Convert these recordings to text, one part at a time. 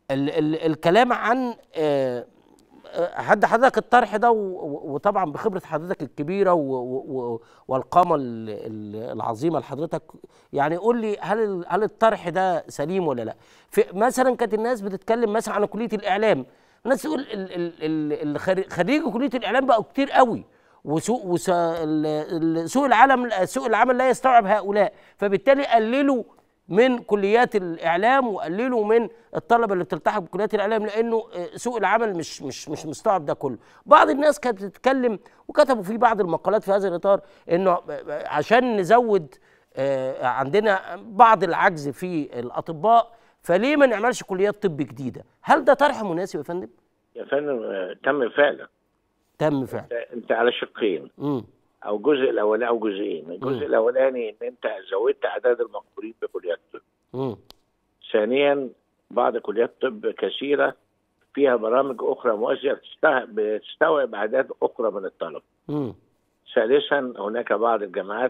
ال ال الكلام عن آه، آه، حد حضرتك الطرح ده و- و- وطبعا بخبره حضرتك الكبيره و- و- و- والقامه ال- ال- العظيمه لحضرتك يعني قول لي هل ال- هل الطرح ده سليم ولا لا؟ في مثلا كانت الناس بتتكلم مثلا عن كليه الاعلام الناس تقول ال- ال- ال- الخري- خريجي كليه الاعلام بقوا كتير قوي وسوق وس... ال- ال- سوق العالم سوق العمل لا يستوعب هؤلاء فبالتالي قللوا من كليات الاعلام وقللوا من الطلبه اللي بتلتحق بكليات الاعلام لانه آه، سوق العمل مش مش مش مستوعب ده كله بعض الناس كانت بتتكلم وكتبوا في بعض المقالات في هذا الاطار انه آه، عشان نزود آه، عندنا بعض العجز في الاطباء فليه ما نعملش كليات طب جديده هل ده طرح مناسب يا فندم يا فندم آه، تم فعلا تم فعلا آه، انت على شقين امم او جزء الاولاني او جزئين الجزء الاولاني ان انت زودت اعداد المقبولين بكليات الطب امم ثانيا بعض كليات الطب كثيره فيها برامج اخرى موازيه بتست- بتستوعب اعداد اخرى من الطلبه امم ثالثا هناك بعض الجامعات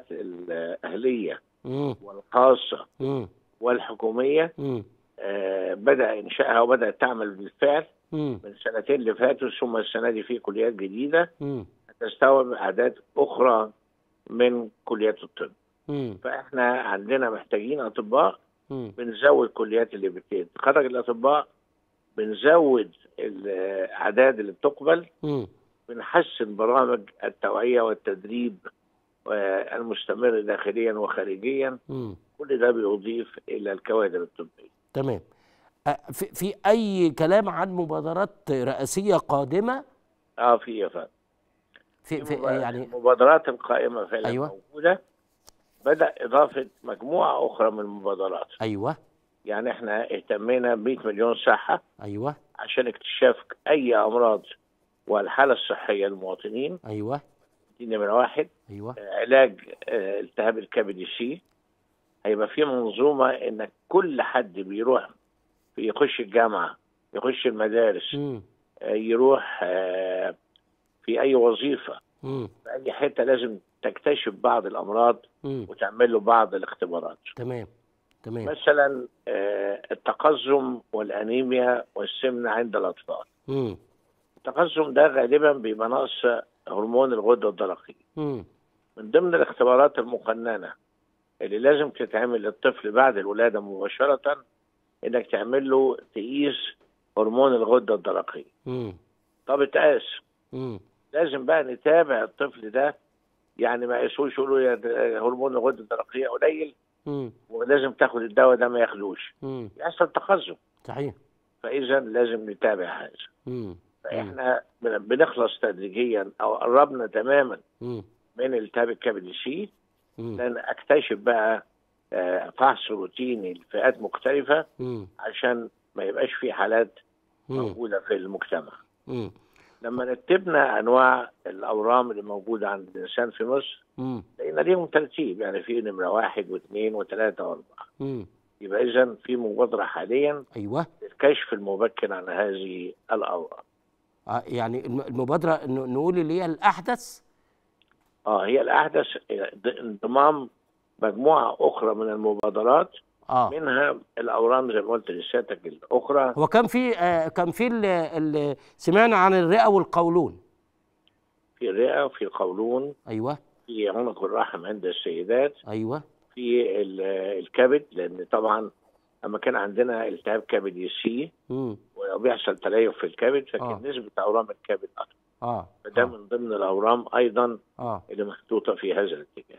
الاهليه امم والخاصه امم والحكوميه امم آه، بدا انشائها وبدات تعمل بالفعل امم من سنتين اللي فاتوا ثم السنه دي في كليات جديده امم تستوعب اعداد اخرى من كليات الطب امم فاحنا عندنا محتاجين اطباء امم بنزود كليات اللي بتخرج الاطباء بنزود الاعداد اللي بتقبل امم بنحسن برامج التوعيه والتدريب آه، المستمر داخليا وخارجيا امم كل ده بيضيف الى الكوادر الطبيه تمام أه، في في اي كلام عن مبادرات رئاسيه قادمه اه في يا فندم في, في المبا- يعني المبادرات القائمه فعلا أيوة. موجوده بدا اضافه مجموعه اخرى من المبادرات ايوه يعني احنا اهتمينا ب 100 مليون صحه ايوه عشان اكتشاف اي امراض والحاله الصحيه للمواطنين ايوه دي نمره واحد ايوه علاج آه، التهاب الكبد سي هيبقى في منظومه انك كل حد بيروح يخش الجامعه يخش المدارس امم آه، يروح آه، في اي وظيفه امم في اي حته لازم تكتشف بعض الامراض امم وتعمل له بعض الاختبارات تمام تمام مثلا آه، التقزم والانيميا والسمنه عند الاطفال امم التقزم ده غالبا بيبقى نقص هرمون الغده الدرقيه امم من ضمن الاختبارات المقننه اللي لازم تتعمل للطفل بعد الولاده مباشره انك تعمل له تقيس هرمون الغده الدرقيه امم طب اتقاس امم لازم بقى نتابع الطفل ده يعني ما يقيسوش يقولوا يا ده هرمون الغده الدرقيه قليل امم ولازم تاخد الدواء ده ما ياخدوش امم يحصل تقزم صحيح فاذا لازم نتابع هذا امم فاحنا بن- بنخلص تدريجيا او قربنا تماما امم من التهاب الكبد سي امم لان اكتشف بقى آه، فحص روتيني لفئات مختلفه امم عشان ما يبقاش في حالات امم موجوده في المجتمع امم لما رتبنا انواع الاورام اللي موجوده عند الانسان في مصر امم لقينا ليهم ترتيب يعني في نمره واحد واثنين وثلاثه واربعه امم يبقى اذا في مبادره حاليا ايوه للكشف المبكر عن هذه الاورام آه، يعني الم- المبادره إنه نقول اللي هي الاحدث اه هي الاحدث انضمام مجموعه اخرى من المبادرات اه منها الاورام زي ما قلت لسيادتك الاخرى هو كان في آه كان في اللي, اللي سمعنا عن الرئه والقولون في الرئه وفي القولون ايوه في عنق الرحم عند السيدات ايوه في ال- الكبد لان طبعا لما كان عندنا التهاب كبدي سي امم وبيحصل تليف في الكبد فكان آه. نسبه اورام الكبد اكتر اه فده آه. من ضمن الاورام ايضا اه اللي محطوطه في هذا الاتجاه